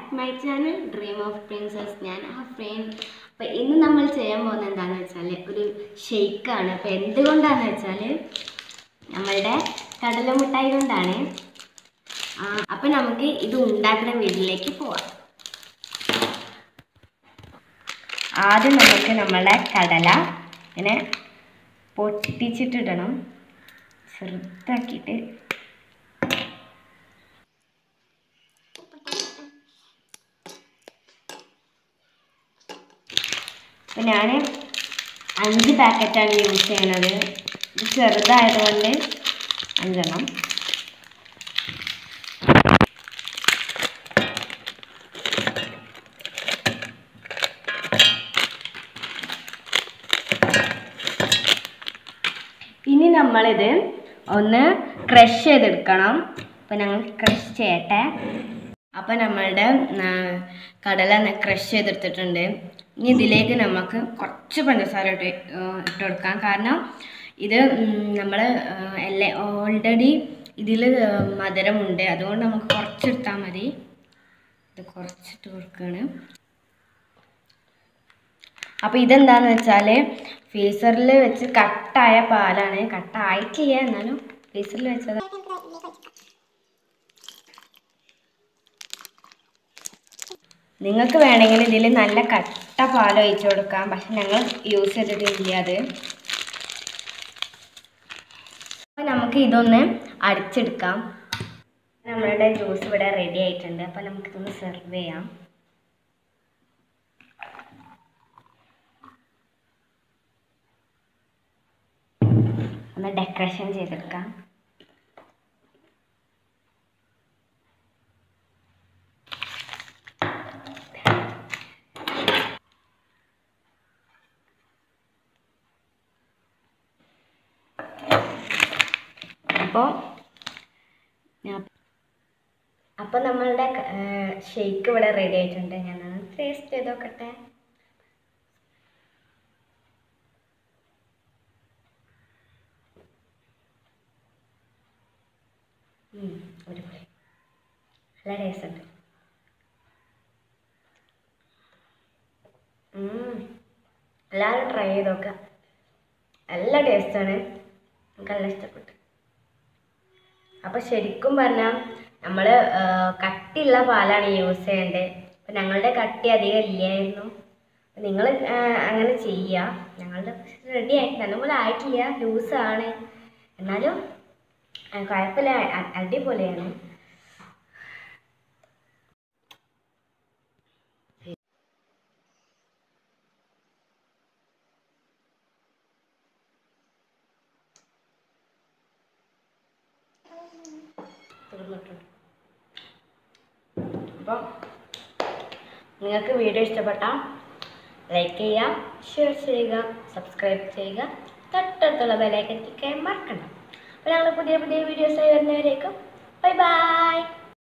to my channel dream of princess ഞാൻ അഫ്രീൻ അപ്പോൾ ഇന്ന് നമ്മൾ ചെയ്യാൻ പോകുന്നത് എന്താണെന്ന് വെച്ചാൽ ഒരു ഷെയ്ക്കാണ് അപ്പോൾ എന്തുകൊണ്ടാണെന്ന് വെച്ചാൽ നമ്മളുടെ കടലമുട്ടായി കൊണ്ടാണ് അപ്പോൾ നമുക്ക് ഇത് ഉണ്ടാക്കുന്ന വീട്ടിലേക്ക് പോവാം ആദ്യം നമുക്ക് നമ്മളുടെ കടല ഇങ്ങനെ പൊട്ടിച്ചിട്ടിടണം ചെറുതാക്കിയിട്ട് അപ്പം ഞാൻ അഞ്ച് പാക്കറ്റാണ് യൂസ് ചെയ്യണത് ഇത് ചെറുതായതുകൊണ്ട് അഞ്ചെണ്ണം ഇനി നമ്മളിത് ഒന്ന് ക്രഷ് ചെയ്തെടുക്കണം അപ്പം ഞങ്ങൾ ക്രഷ് ചെയ്യട്ടെ അപ്പം നമ്മളുടെ ആ, കടല ക്രഷ് ചെയ്തെടുത്തിട്ടുണ്ട് ഇനി ഇതിലേക്ക് നമുക്ക് കുറച്ച് പഞ്ചസാര ഇട്ട് ആ, ഇട്ട് കൊടുക്കാം കാരണം ഇത് നമ്മൾ എല്ലാം ഓൾറെഡി ഇതിൽ മധുരമുണ്ട് അതുകൊണ്ട് നമുക്ക് കുറച്ചെടുത്താൽ മതി ഇത് കുറച്ചിട്ട് കൊടുക്കുകയാണ് അപ്പോൾ ഇതെന്താന്ന് വെച്ചാൽ ഫ്രീസറിൽ വെച്ച് കട്ടായ പാലാണ് കട്ടായിട്ടില്ല എന്നാലും ഫ്രീസറിൽ വെച്ചത് നിങ്ങൾക്ക് വേണമെങ്കിൽ ഇതിൽ നല്ല കട്ട പാൽ ഒഴിച്ചു കൊടുക്കാം പക്ഷെ ഞങ്ങൾ യൂസ് ചെയ്തിട്ടില്ല അത് അപ്പോൾ നമുക്ക് ഇതൊന്ന് അടിച്ചെടുക്കാം നമ്മളുടെ ജ്യൂസ് ഇവിടെ റെഡി ആയിട്ടുണ്ട് അപ്പോൾ നമുക്കിതൊന്ന് സെർവ് ചെയ്യാം ഒന്ന് ഡെക്കറേഷൻ ചെയ്തെടുക്കാം അപ്പോൾ അപ്പോൾ നമ്മളുടെ ഷെയ്ക്ക് ഇവിടെ റെഡി ആയിട്ടുണ്ട് ഞാൻ ടേസ്റ്റ് ചെയ്ത് നോക്കട്ടെ ഉം, അടിപൊളി നല്ല ടേസ്റ്റ് ഉണ്ട് ഉം, എല്ലാവരും ട്രൈ ചെയ്ത് നോക്കുക നല്ല ടേസ്റ്റാണ് എനിക്ക് നല്ല ഇഷ്ടപ്പെട്ടു അപ്പോൾ ശരിക്കും പറഞ്ഞാൽ നമ്മൾ കട്ടിയുള്ള പാലാണ് യൂസ് ചെയ്യേണ്ടത് അപ്പം ഞങ്ങളുടെ കട്ടി അധികം ഇല്ലായിരുന്നു അപ്പം നിങ്ങൾ അങ്ങനെ ചെയ്യുക ഞങ്ങളുടെ റെഡി ആയിട്ട് നല്ലപോലെ ആയിട്ടില്ല ലൂസാണ് എന്നാലും ആ, കുഴപ്പമില്ല അ- അടിപൊളിയാണ് തീർന്നിട്ടുണ്ട് അപ്പോൾ നിങ്ങൾക്ക് വീഡിയോ ഇഷ്ടപ്പെട്ടാൽ ലൈക്ക് ചെയ്യുക ഷെയർ ചെയ്യുക സബ്സ്ക്രൈബ് ചെയ്യുക തൊട്ടടുത്തുള്ള ബെലൈക്കൻ ക്ലിക്ക് ചെയ്യാൻ മറക്കണ്ട അപ്പോൾ ഞങ്ങൾ പുതിയ പുതിയ വീഡിയോസായി വരുന്നവരേക്കും ബൈ ബൈ